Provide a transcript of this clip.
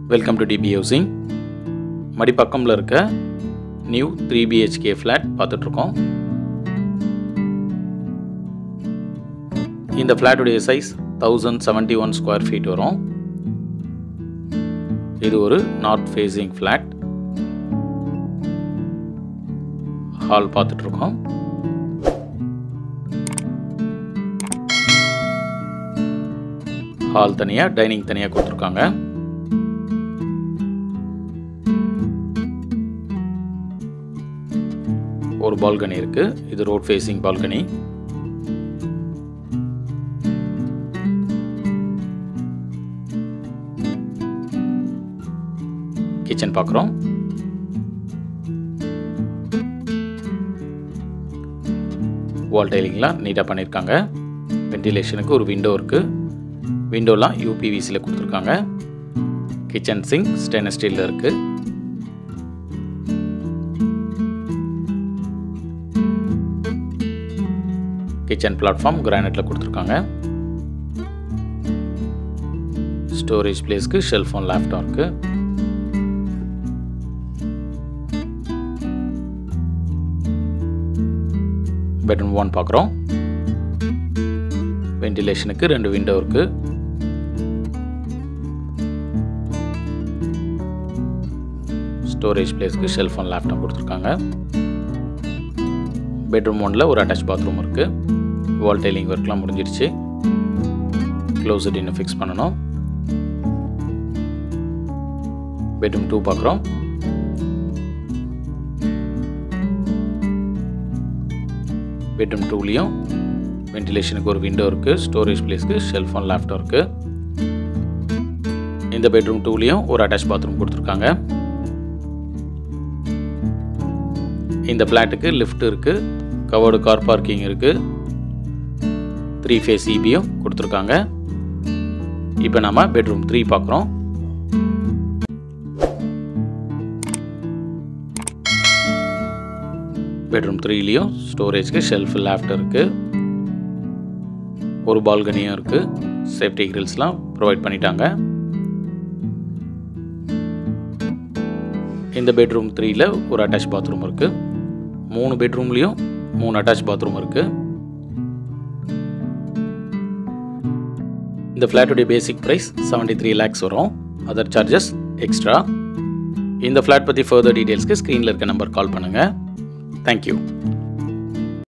welcome to DP housing மடிப்பக்கமில் இருக்க new three BHK flat பார்த்துட்ருக்கோம் இந்த ஃப்ளாட்டுடைய size thousand seventy one square feet வரும் இது ஒரு நார்த் ஃபேஸிங் ஃப்ளாட் ஹால் பார்த்துட்ருக்கோம் ஹால் தனியாக டைனிங் தனியாக கொடுத்துருக்காங்க ஒரு பால்கனி இருக்கு இது ரோட் ஃபேஸிங் பால்கனி கிச்சன் பார்க்குறோம் வால் டைலிங்லாம் நீட்டாக பண்ணியிருக்காங்க வென்டிலேஷனுக்கு ஒரு விண்டோ இருக்குது விண்டோலாம் யூபிவிசியில் கொடுத்துருக்காங்க கிச்சன் சிங்க் ஸ்டெயின்லெஸ் ஸ்டீலில் இருக்குது கிச்சன் பிளாட்ஃபார்ம் கிரானைட்டில் கொடுத்துருக்காங்க ஸ்டோரேஜ் பிளேஸ்க்கு ஷெல்ஃபோன் லேப்டாப் இருக்குது பெட்ரூம் ஒன் பார்க்குறோம் வென்டிலேஷனுக்கு ரெண்டு விண்டோ இருக்குது ஸ்டோரேஜ் பிளேஸ்க்கு ஷெல்ஃபோன் லேப்டாப் கொடுத்துருக்காங்க பெட்ரூம் ஒனில் ஒரு அட்டாச் பாத்ரூம் இருக்குது வால் டைலிங் ஒர்க்லாம் முடிஞ்சிருச்சு க்ளோசட் இன்னும் ஃபிக்ஸ் பண்ணணும் பெட்ரூம் டூ பார்க்குறோம் பெட்ரூம் டூலேயும் வென்டிலேஷனுக்கு ஒரு விண்டோ இருக்குது ஸ்டோரேஜ் பிளேஸ்க்கு ஷெல்ஃபோன் லேப்டாப் இருக்குது இந்த பெட்ரூம் டூலேயும் ஒரு அட்டாச் பாத்ரூம் கொடுத்துருக்காங்க இந்த ஃப்ளாட்டுக்கு லிஃப்ட் இருக்குது கவர்டு கார் பார்க்கிங் இருக்குது த்ரீ ஃபேஸ் இபியும் கொடுத்துருக்காங்க இப்போ நம்ம பெட்ரூம் த்ரீ பார்க்குறோம் பெட்ரூம் த்ரீலேயும் ஸ்டோரேஜ்க்கு ஷெல்ஃப் லேஃப்ட் இருக்குது ஒரு பால்கனியும் இருக்குது சேஃப்டி கிரில்ஸ்லாம் ப்ரொவைட் பண்ணிட்டாங்க இந்த பெட்ரூம் த்ரீயில் ஒரு அட்டாச் பாத்ரூம் இருக்குது மூணு பெட்ரூம்லேயும் மூணு அட்டாச் பாத்ரூம் இருக்குது இந்த ஃப்ளாட்டுடைய basic price seventy three lakhs வரும் அதர் சார்ஜஸ் எக்ஸ்ட்ரா இந்த ஃப்ளாட் பற்றி ஃபர்தர் டீட்டெயில்ஸ்க்கு ஸ்க்ரீனில் இருக்க நம்பர் கால் பண்ணுங்கள் தேங்க்யூ